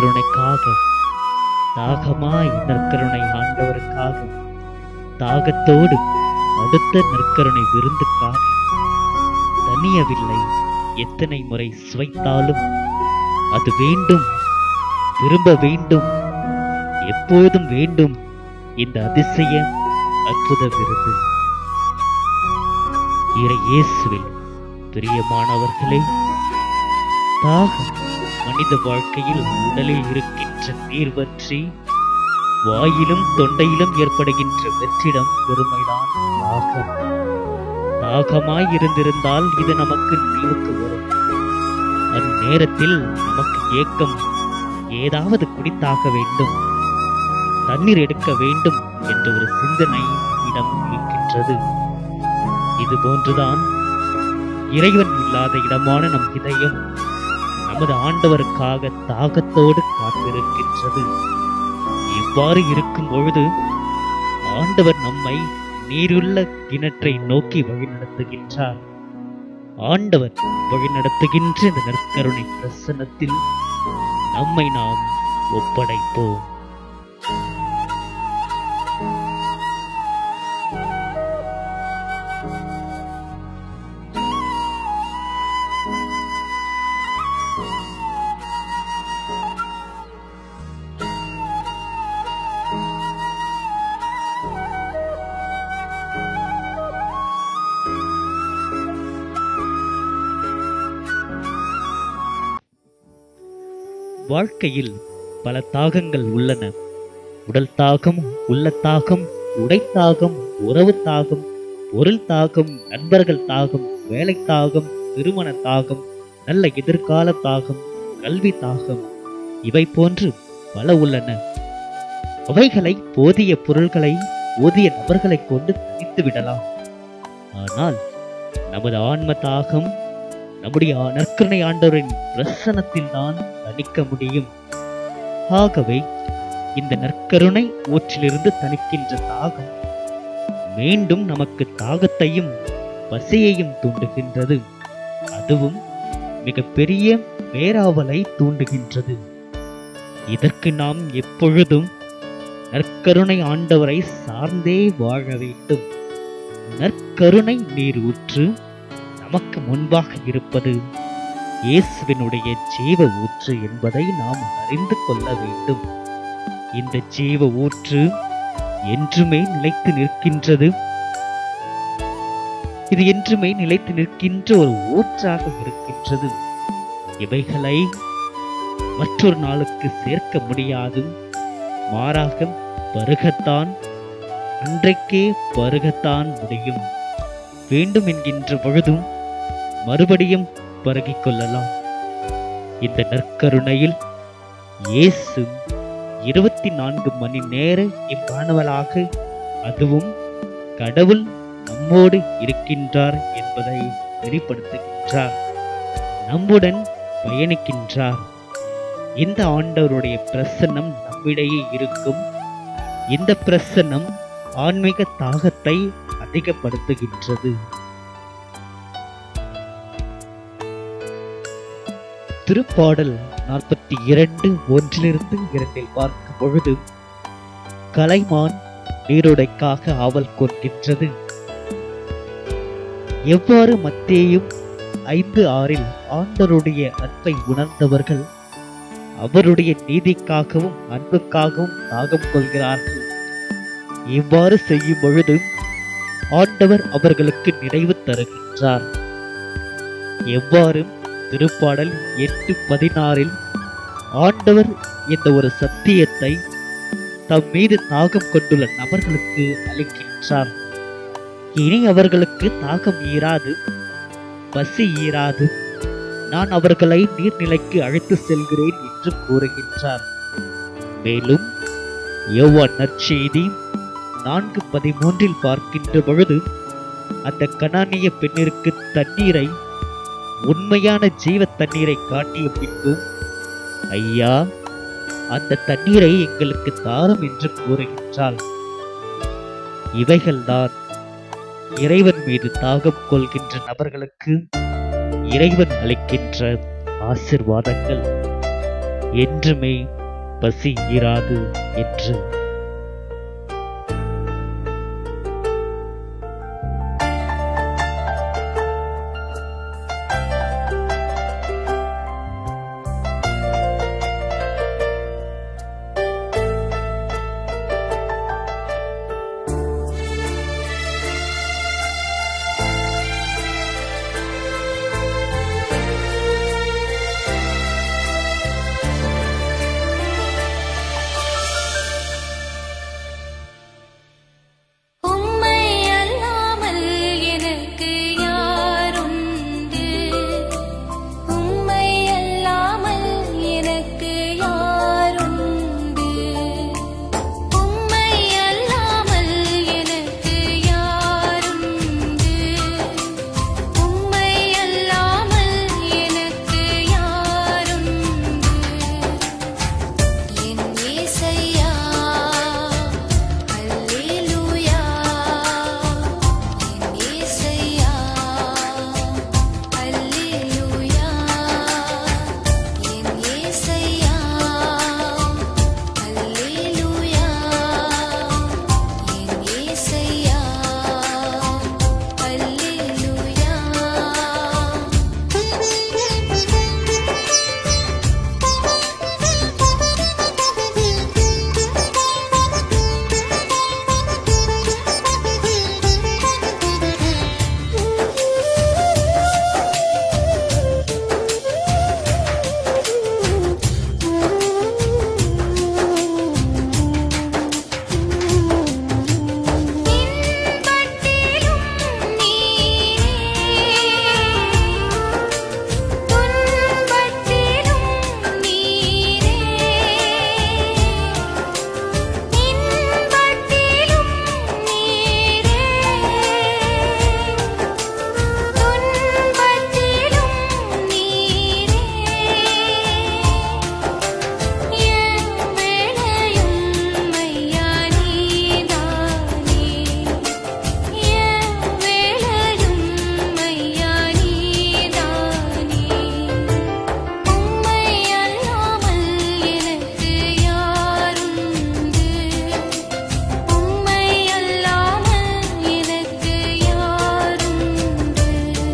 நற்கருணைக்காக தாகமாய் நற்கருணை ஆண்டவருக்காக தாகத்தோடு அடுத்த நற்கருணை விருந்துக்காக தனியவில்லை எத்தனை முறை சுவைத்தாலும் அது வேண்டும் திரும்ப வேண்டும் எப்போதும் வேண்டும் இந்த அதிசய அற்புத விருது இறை இயேசுவில் பிரியமானவர்களே தாகம் மனித வாழ்க்கையில் உடலில் இருக்கின்ற நீர் வற்றி வாயிலும் தொண்டையிலும் ஏற்படுகின்ற வெற்றிடம் பெருமைதான் தாகம் தாகமாய் இருந்திருந்தால் இது நமக்கு நினைவுக்கு வரும் அந்நேரத்தில் நமக்கு ஏக்கம் ஏதாவது குடித்தாக வேண்டும் தண்ணீர் எடுக்க வேண்டும் என்ற ஒரு சிந்தனை இடம் இருக்கின்றது இது போன்றுதான் இறைவன் இல்லாத இடமான நம் இதயம் நமது ஆண்டவருக்காக தாகத்தோடு காத்திருக்கின்றது இவ்வாறு இருக்கும் பொழுது ஆண்டவர் நம்மை நீருள்ள கிணற்றை நோக்கி வழிநடத்துகின்றார் ஆண்டவர் வழிநடத்துகின்ற இந்த நற்கருணை பிரசன்னத்தில் நம்மை நாம் ஒப்படைப்போம் வாழ்க்கையில் பல தாகங்கள் உள்ளன உடல் தாகம் உள்ள தாகம் உடை தாகம் உறவு தாகம் பொருள் தாகம் நண்பர்கள் தாகம் வேலை தாகம் திருமண தாகம் நல்ல எதிர்கால தாகம் கல்வி தாகம் இவை போன்று பல உள்ளன அவைகளை போதிய பொருள்களை போதிய நபர்களை கொண்டு தனித்து விடலாம் ஆனால் நமது ஆன்ம தாகம் நம்முடைய நற்கருணை ஆண்டவரின் பிரசனத்தில் தான் தணிக்க முடியும் ஆகவே இந்த நற்கருணை ஊற்றிலிருந்து தணிக்கின்ற தாகம் மீண்டும் நமக்கு தாகத்தையும் பசியையும் தூண்டுகின்றது அதுவும் மிகப்பெரிய பேராவலை தூண்டுகின்றது இதற்கு நாம் எப்பொழுதும் நற்கருணை ஆண்டவரை சார்ந்தே வாழ வேண்டும் நற்கருணை நீர் ஊற்று நமக்கு முன்பாக இருப்பது இயேசுவினுடைய ஜீவ ஊற்று என்பதை நாம் அறிந்து கொள்ள வேண்டும் இந்த ஜீவ ஊற்று என்றுமே நிலைத்து நிற்கின்றது இது என்றுமே நிலைத்து நிற்கின்ற ஒரு ஊற்றாக இருக்கின்றது இவைகளை மற்றொரு நாளுக்கு சேர்க்க முடியாது மாறாக பருகத்தான் அன்றைக்கே பருகத்தான் முடியும் வேண்டும் என்கின்ற பொழுதும் மறுபடியும் பருகிக் கொள்ளலாம் இந்த நற்கருணையில் இயேசு இருபத்தி நான்கு மணி நேர இம்மாணவலாக அதுவும் கடவுள் நம்மோடு இருக்கின்றார் என்பதை வெளிப்படுத்துகின்றார் நம்முடன் பயணிக்கின்றார் இந்த ஆண்டவருடைய பிரசன்னம் நம்மிடையே இருக்கும் இந்த பிரசன்னம் ஆன்மீக தாகத்தை அதிகப்படுத்துகின்றது திருப்பாடல் நாற்பத்தி இரண்டு ஒன்றிலிருந்து இரண்டில் பார்க்கும் பொழுது கலைமான் நீருடைக்காக ஆவல் கொள்கின்றது எவ்வாறு மத்தேயும் ஐந்து ஆறில் ஆண்டருடைய அன்பை உணர்ந்தவர்கள் அவருடைய நீதிக்காகவும் அன்புக்காகவும் தாகம் கொள்கிறார்கள் இவ்வாறு செய்யும் பொழுது ஆண்டவர் அவர்களுக்கு நிறைவு தருகின்றார் எவ்வாறு திருப்பாடல் எட்டு பதினாறில் ஆண்டவர் இந்த ஒரு சத்தியத்தை தம் மீது தாகம் கொண்டுள்ள நபர்களுக்கு அளிக்கின்றார் இனி அவர்களுக்கு தாகம் ஈராது பசி ஈராது நான் அவர்களை நீர்நிலைக்கு அழைத்து செல்கிறேன் என்று கூறுகின்றார் மேலும் யோவான் நற்செய்தி நான்கு பதிமூன்றில் பார்க்கின்ற பொழுது அந்த கனானிய பெண்ணிற்கு தண்ணீரை உண்மையான ஜீவ தண்ணீரை காட்டிய பின்பு ஐயா அந்த தண்ணீரை எங்களுக்கு தாரும் என்று கூறுகின்றாள் இவைகள்தான் இறைவன் மீது தாகம் கொள்கின்ற நபர்களுக்கு இறைவன் அளிக்கின்ற ஆசிர்வாதங்கள் என்றுமே பசி இராது என்று உம்மை அல்லாமல் எனக்கு யாருண்டு உம்மை அல்லாமல் எனக்கு யாருண்டு உம்மை அல்லாமல் எனக்கு யாருண்டு உம்மை அல்லாமல் எனக்கு யாருண்டு என் இயேசையா அல்லேலூயா என் இயேசையா அல்லேலூயா என் இயேசையா அல்லேலூயா என் இயேசையா இன்பத்திலும் நீரே துன்பத்திலும் நீரே இன்பத்திலும் நீரே துன்பத்திலும் நீரே எவ்வேளையும் மையா நீதானே எவ்வேளையும் மையா நீதானே உம்மை அல்லாமல் எனக்கு யாருண்டு உம்மை அல்லாமல் எனக்கு யாருண்டு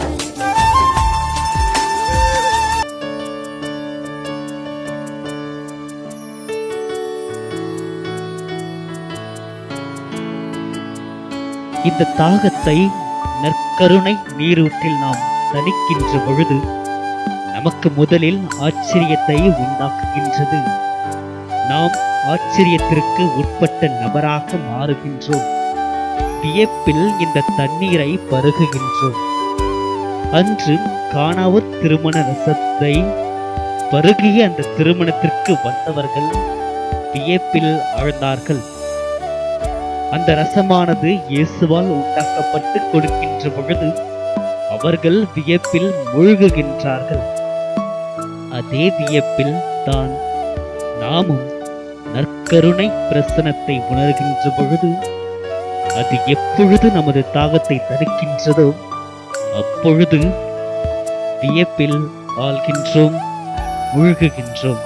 இந்த தாகத்தை நற்கருணை நீரூற்றில் நாம் தணிக்கின்ற பொழுது நமக்கு முதலில் ஆச்சரியத்தை உண்டாக்குகின்றது நாம் ஆச்சரியத்திற்கு உட்பட்ட நபராக மாறுகின்றோம் வியப்பில் இந்த தண்ணீரை பருகுகின்றோம் அன்று காணாவூர் திருமண ரசத்தை பருகிய அந்த திருமணத்திற்கு வந்தவர்கள் வியப்பில் ஆழ்ந்தார்கள் அந்த ரசமானது இயேசுவால் உண்டாக்கப்பட்டு கொடுக்கின்ற பொழுது அவர்கள் வியப்பில் மூழ்குகின்றார்கள் அதே வியப்பில் தான் நாமும் நற்கருணை பிரசனத்தை உணர்கின்ற பொழுது அது எப்பொழுது நமது தாகத்தை தடுக்கின்றதோ அப்பொழுது வியப்பில் ஆள்கின்றோம் மூழ்குகின்றோம்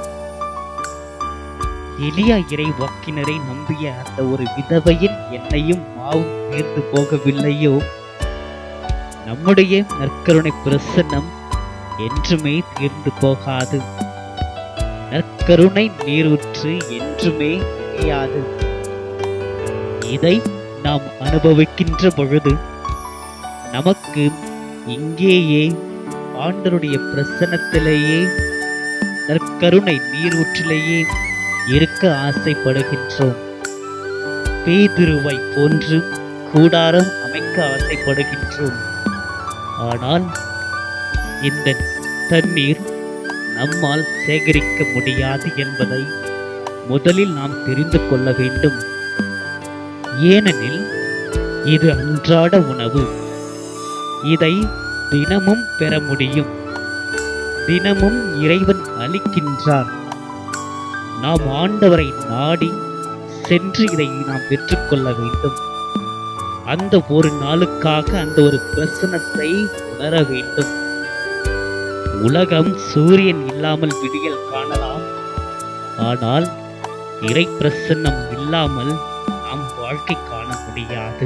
எளிய இறை வாக்கினரை நம்பிய அந்த ஒரு விதவையின் எண்ணெயும் மாவும் தீர்ந்து போகவில்லையோ நம்முடைய நற்கருணை பிரசன்னம் என்றுமே தீர்ந்து போகாது நற்கருணை நீரூற்று என்றுமே முடியாது இதை நாம் அனுபவிக்கின்ற பொழுது நமக்கு இங்கேயே ஆண்டருடைய பிரசன்னத்திலேயே நற்கருணை நீரூற்றிலேயே இருக்க ஆசைப்படுகின்றோம் பேதுருவை போன்று கூடாரம் அமைக்க ஆசைப்படுகின்றோம் ஆனால் இந்த தண்ணீர் நம்மால் சேகரிக்க முடியாது என்பதை முதலில் நாம் தெரிந்து கொள்ள வேண்டும் ஏனெனில் இது அன்றாட உணவு இதை தினமும் பெற முடியும் தினமும் இறைவன் அளிக்கின்றார் நாம் ஆண்டவரை நாடி சென்று இதை நாம் பெற்றுக்கொள்ள வேண்டும் அந்த ஒரு நாளுக்காக அந்த ஒரு பிரசனத்தை உணர வேண்டும் உலகம் சூரியன் இல்லாமல் விடியல் காணலாம் ஆனால் இறை பிரசன்னம் இல்லாமல் நாம் வாழ்க்கை காண முடியாது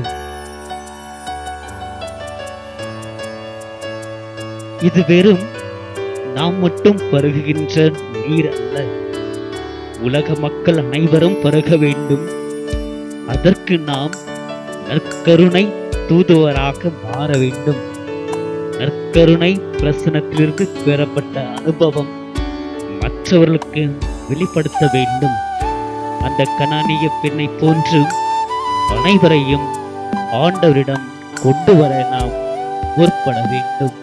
இது வெறும் நாம் மட்டும் பருகுகின்ற நீர் அல்ல உலக மக்கள் அனைவரும் பருக வேண்டும் அதற்கு நாம் நற்கருணை தூதுவராக மாற வேண்டும் நற்கருணை பிரசனத்திலிருந்து பெறப்பட்ட அனுபவம் மற்றவர்களுக்கு வெளிப்படுத்த வேண்டும் அந்த கனானிய பெண்ணை போன்று அனைவரையும் ஆண்டவரிடம் கொண்டு வர நாம் முற்பட வேண்டும்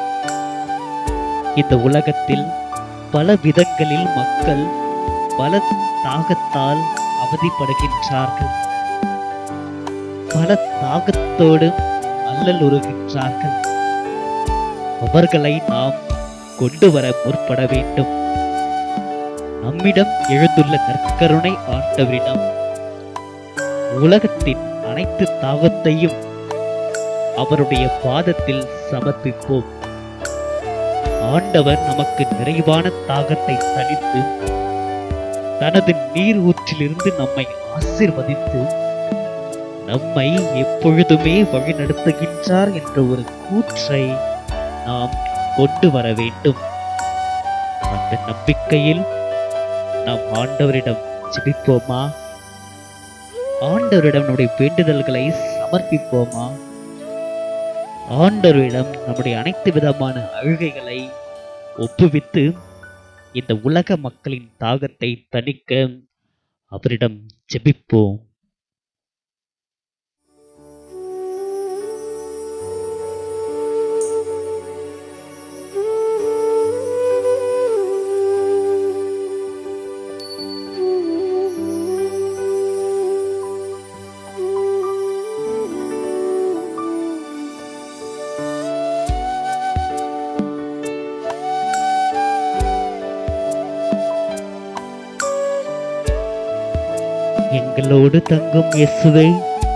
இந்த உலகத்தில் பல விதங்களில் மக்கள் பல தாகத்தால் அவதிப்படுகின்றார்கள் பல தாகத்தோடு அல்லலுறுகின்றார்கள் அவர்களை நாம் கொண்டு வர முற்பட வேண்டும் நம்மிடம் எழுந்துள்ள நற்கருணை ஆண்டவரிடம் உலகத்தின் அனைத்து தாகத்தையும் அவருடைய பாதத்தில் சமர்ப்பிப்போம் ஆண்டவர் நமக்கு நிறைவான தாகத்தை தணித்து தனது நீர் ஊற்றிலிருந்து நம்மை ஆசிர்வதித்து நம்மை எப்பொழுதுமே வழிநடத்துகின்றார் என்ற ஒரு கூற்றை நாம் கொண்டு வர வேண்டும் அந்த நம்பிக்கையில் நாம் ஆண்டவரிடம் ஜெபிப்போமா ஆண்டவரிடம் நம்முடைய வேண்டுதல்களை சமர்ப்பிப்போமா ஆண்டவரிடம் நம்முடைய அனைத்து விதமான அழுகைகளை ஒப்புவித்து இந்த உலக மக்களின் தாகத்தை தணிக்க அவரிடம் ஜெபிப்போம் எங்களோடு தங்கும் இயேசுவே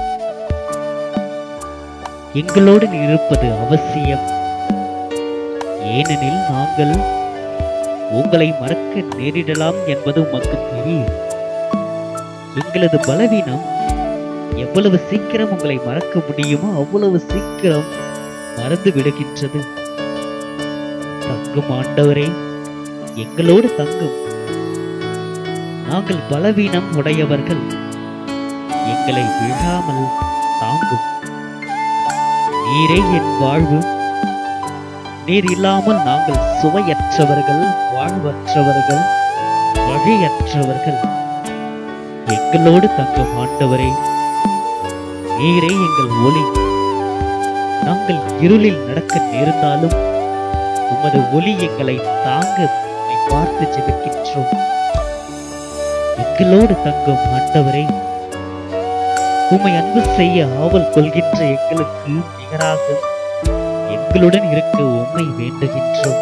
எங்களோடு நீ இருப்பது அவசியம் ஏனெனில் நாங்கள் உங்களை மறக்க நேரிடலாம் என்பது உமக்கு தெரியும் எங்களது பலவீனம் எவ்வளவு சீக்கிரம் உங்களை மறக்க முடியுமோ அவ்வளவு சீக்கிரம் மறந்து விடுகின்றது தங்கும் ஆண்டவரே எங்களோடு தங்கும் நாங்கள் பலவீனம் உடையவர்கள் எங்களை விழாமல் தாங்கும் நீரே என் வாழ்வு நீர் இல்லாமல் நாங்கள் சுவையற்றவர்கள் வாழ்வற்றவர்கள் வழியற்றவர்கள் எங்களோடு தங்கும் ஆண்டவரே நீரே எங்கள் ஒளி நாங்கள் இருளில் நடக்க நேர்ந்தாலும் உமது ஒளி எங்களை தாங்க உம்மை பார்த்து ஜெபிக்கின்றோம் எங்களோடு தங்கும் ஆண்டவரே உம்மை அன்பு செய்ய ஆவல் கொள்கின்ற எங்களுக்கு நிகராக எங்களுடன் இருக்க உம்மை வேண்டுகின்றோம்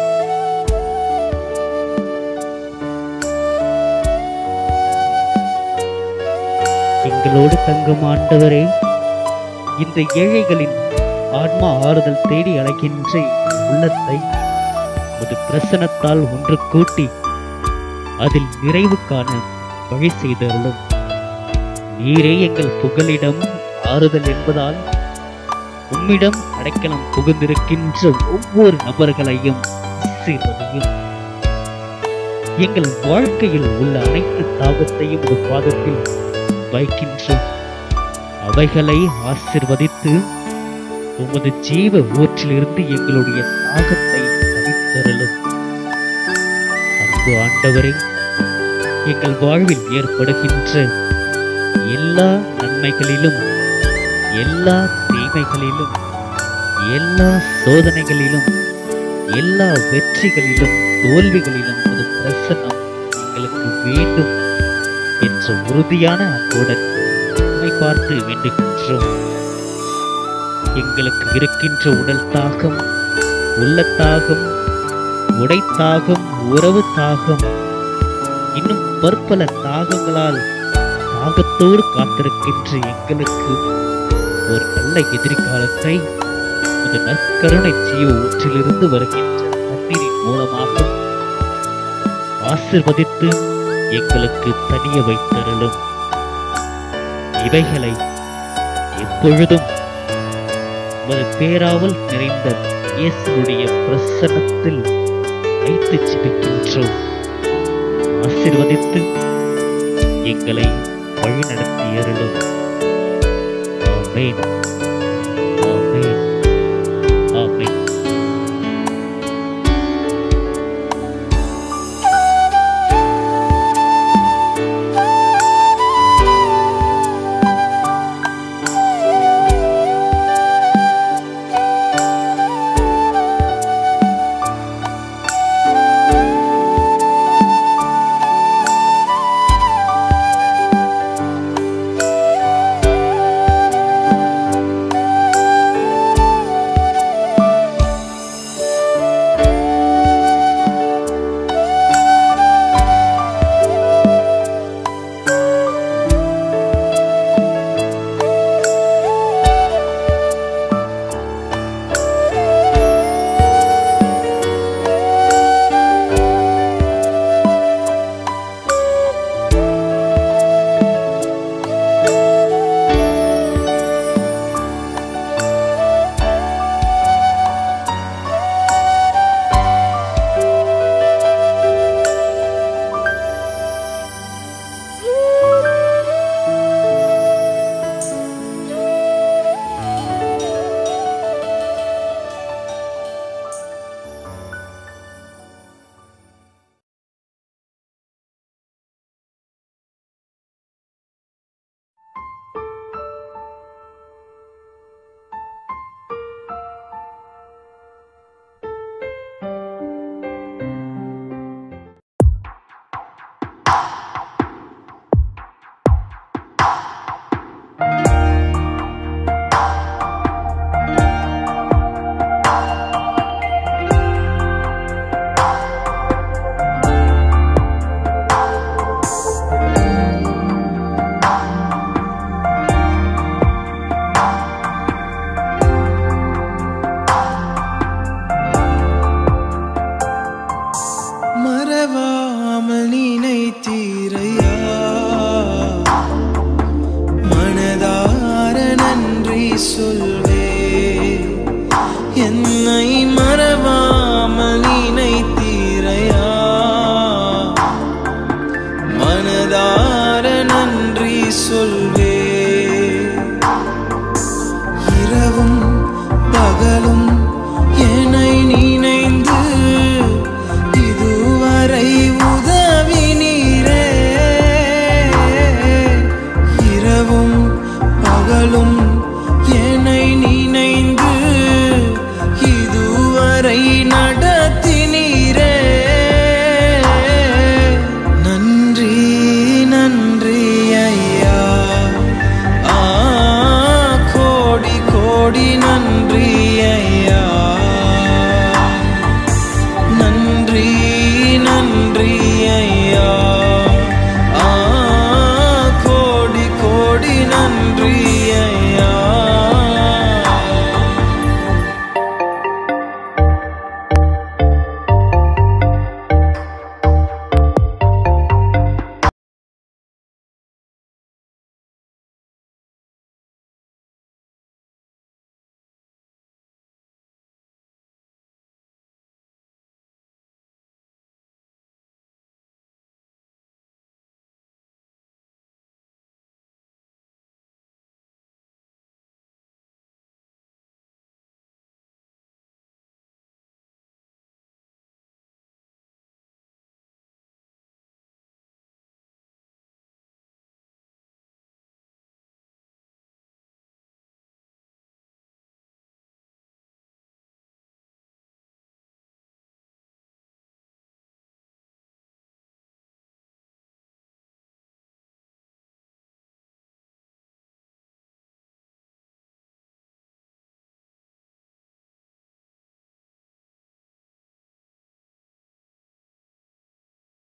எங்களோடு தங்கும் ஆண்டவரே இந்த ஏழைகளின் ஆன்மா ஆறுதல் தேடி அழைக்கின்ற எங்கள் உள்ளத்தை உமது பிரசனத்தால் ஒன்று கூட்டி அதில் நிறைவு காண வழி செய்தருளும் நீரே எங்கள் புகலிடம் ஆறுதல் என்பதால் உம்மிடம் அடைக்கலம் புகுந்திருக்கின்ற ஒவ்வொரு நபர்களையும் ஆசீர்வதியும் எங்கள் வாழ்க்கையில் உள்ள அனைத்து தாகத்தையும் ஒரு பாதத்தில் வைக்கின்றோம் அவைகளை ஆசிர்வதித்து உமது ஜீவ ஊற்றிலிருந்து எங்களுடைய தாகத்தை தவித்தருளும் அன்பு ஆண்டவரே எங்கள் வாழ்வில் ஏற்படுகின்ற எல்லா நன்மைகளிலும் எல்லா தீமைகளிலும் எல்லா சோதனைகளிலும் எல்லா வெற்றிகளிலும் தோல்விகளிலும் ஒரு பிரசன்னம் எங்களுக்கு வேண்டும் என்ற உறுதியான அன்புடன் உம்மை பார்த்து வேண்டுகின்றோம் எங்களுக்கு இருக்கின்ற உடல் தாகம் உள்ள தாகம் உடை தாகம் உறவு தாகம் இன்னும் பற்பல தாகங்களால் தாகத்தோடு காத்திருக்கின்ற எங்களுக்கு ஒரு நல்ல எதிர்காலத்தை அது நற்கருணை ஜீவ ஊற்றிலிருந்து வருகின்ற தண்ணீரின் மூலமாக ஆசிர்வதித்து எங்களுக்கு தனிய வைத்தருளும் இவைகளை எப்பொழுதும் உமது பேராவல் நிறைந்த இயேசுடைய பிரசன்னத்தில் வைத்து ஜெபிக்கின்றோம் ஆசிர்வதித்து எங்களை வழிநடத்தி அருளும் ஆமென் ஆமென் ஆமென் மறவாமல் நினைத்தீரையா மனதார நன்றி சொல்வே என்னை மறவாமல் நினைத்தீரையா மனதார நன்றி சொல்வே